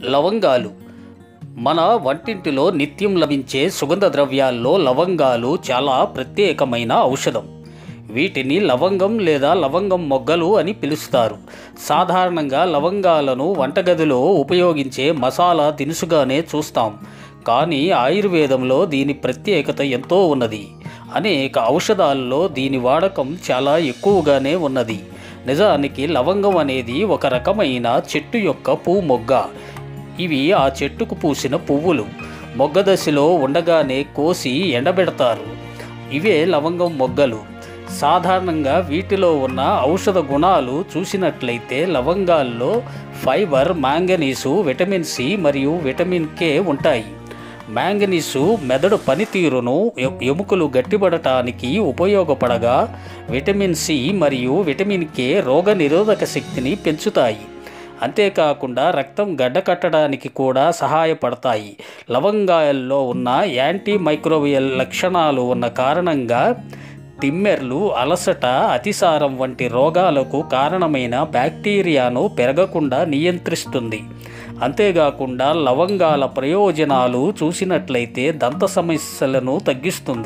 లవంగాలు మన వంటింటిలో నిత్యం లభించే సుగంధ ద్రవ్యాల్లో లవంగాలు చాలా ప్రత్యేకమైన ఔషధం వీటిని లవంగం లేదా లవంగం మొగ్గలు అని పిలుస్తారు సాధారణంగా లవంగాలను వంటగదిలో ఉపయోగించే మసాలా దినుసుగానే చూస్తాం కానీ ఆయుర్వేదంలో దీని ప్రత్యేకత ఎంతో ఉన్నది అనేక ఔషధాల్లో దీని వాడకం చాలా ఎక్కువగానే ఉన్నది నిజానికి లవంగం అనేది ఒక రకమైన చెట్టు యొక్క పువ్వు మొగ్గ ఇవి ఆ చెట్టుకు పూసిన పువ్వులు మొగ్గ దశలో ఉండగానే కోసి ఎండబెడతారు ఇవే లవంగం మొగ్గలు సాధారణంగా వీటిలో ఉన్న ఔషధ గుణాలు చూసినట్లయితే లవంగాల్లో ఫైబర్ మ్యాంగనీసు విటమిన్ సి మరియు విటమిన్ కే ఉంటాయి మ్యాంగనీసు మెదడు పనితీరును ఎ- ఎముకలు గట్టిపడటానికి ఉపయోగపడగా విటమిన్ సి మరియు విటమిన్ కే రోగ నిరోధక శక్తిని పెంచుతాయి అంతేకాకుండా రక్తం గడ్డకట్టడానికి కూడా సహాయపడతాయి లవంగాల్లో ఉన్న యాంటీ మైక్రోవియల్ లక్షణాలు ఉన్న కారణంగా తిమ్మెర్లు అలసట అతిసారం వంటి రోగాలకు కారణమైన బ్యాక్టీరియాను పెరగకుండా నియంత్రిస్తుంది అంతేకాకుండా లవంగాల ప్రయోజనాలు చూసినట్లయితే దంత సమస్యలను తగ్గిస్తుంది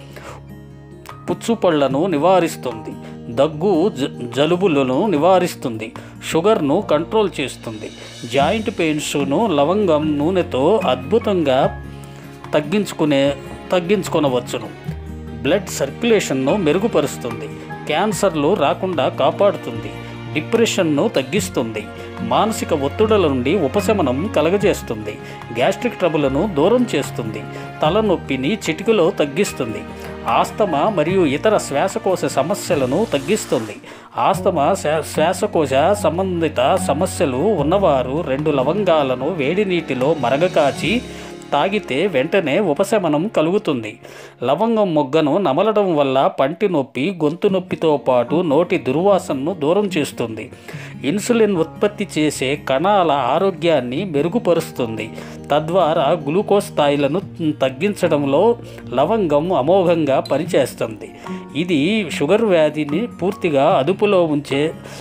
పుచ్చుపళ్లను నివారిస్తుంది దగ్గు జ- జలుబులను నివారిస్తుంది షుగర్ను కంట్రోల్ చేస్తుంది జాయింట్ పెయిన్స్ను లవంగం నూనెతో అద్భుతంగా తగ్గించుకునే తగ్గించుకొనవచ్చును బ్లడ్ సర్క్యులేషన్ను మెరుగుపరుస్తుంది క్యాన్సర్లు రాకుండా కాపాడుతుంది డిప్రెషన్ను తగ్గిస్తుంది మానసిక ఒత్తిడుల నుండి ఉపశమనం కలగజేస్తుంది గ్యాస్ట్రిక్ ట్రబుల్ను దూరం చేస్తుంది తలనొప్పిని చిటికలో తగ్గిస్తుంది ఆస్తమా మరియు ఇతర శ్వాసకోశ సమస్యలను తగ్గిస్తుంది ఆస్తమా శ్వా- శ్వాసకోశ సంబంధిత సమస్యలు ఉన్నవారు రెండు లవంగాలను వేడి నీటిలో మరగకాచి తాగితే వెంటనే ఉపశమనం కలుగుతుంది లవంగం మొగ్గను నమలడం వల్ల పంటి నొప్పి గొంతు నొప్పితో పాటు నోటి దుర్వాసనను దూరం చేస్తుంది ఇన్సులిన్ ఉత్పత్తి చేసే కణాల ఆరోగ్యాన్ని మెరుగుపరుస్తుంది తద్వారా గ్లూకోజ్ స్థాయిలను తగ్గించడంలో లవంగం అమోఘంగా పనిచేస్తుంది ఇది షుగర్ వ్యాధిని పూర్తిగా అదుపులో ఉంచే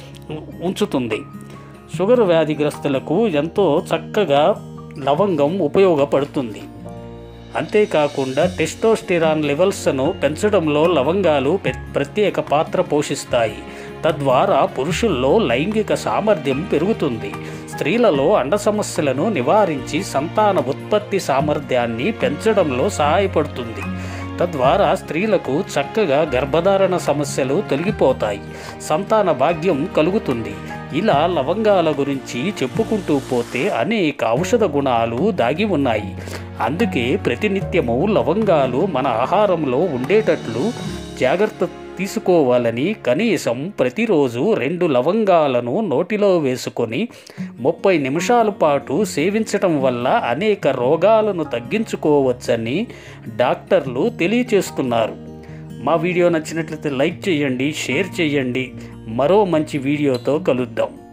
ఉంచుతుంది షుగర్ వ్యాధిగ్రస్తులకు ఎంతో చక్కగా లవంగం ఉపయోగపడుతుంది అంతేకాకుండా టెస్టోస్టిరాన్ లెవెల్స్ను పెంచడంలో లవంగాలు పె- ప్రత్యేక పాత్ర పోషిస్తాయి తద్వారా పురుషుల్లో లైంగిక సామర్థ్యం పెరుగుతుంది స్త్రీలలో అండ సమస్యలను నివారించి సంతాన ఉత్పత్తి సామర్థ్యాన్ని పెంచడంలో సహాయపడుతుంది తద్వారా స్త్రీలకు చక్కగా గర్భధారణ సమస్యలు తొలగిపోతాయి సంతాన భాగ్యం కలుగుతుంది ఇలా లవంగాల గురించి చెప్పుకుంటూ పోతే అనేక ఔషధ గుణాలు దాగి ఉన్నాయి అందుకే ప్రతినిత్యము లవంగాలు మన ఆహారంలో ఉండేటట్లు జాగ్రత్త తీసుకోవాలని కనీసం ప్రతిరోజు రెండు లవంగాలను నోటిలో వేసుకొని ముప్పై నిమిషాల పాటు సేవించటం వల్ల అనేక రోగాలను తగ్గించుకోవచ్చని డాక్టర్లు తెలియచేస్తున్నారు మా వీడియో నచ్చినట్లయితే లైక్ చేయండి షేర్ చేయండి మరో మంచి వీడియోతో కలుద్దాం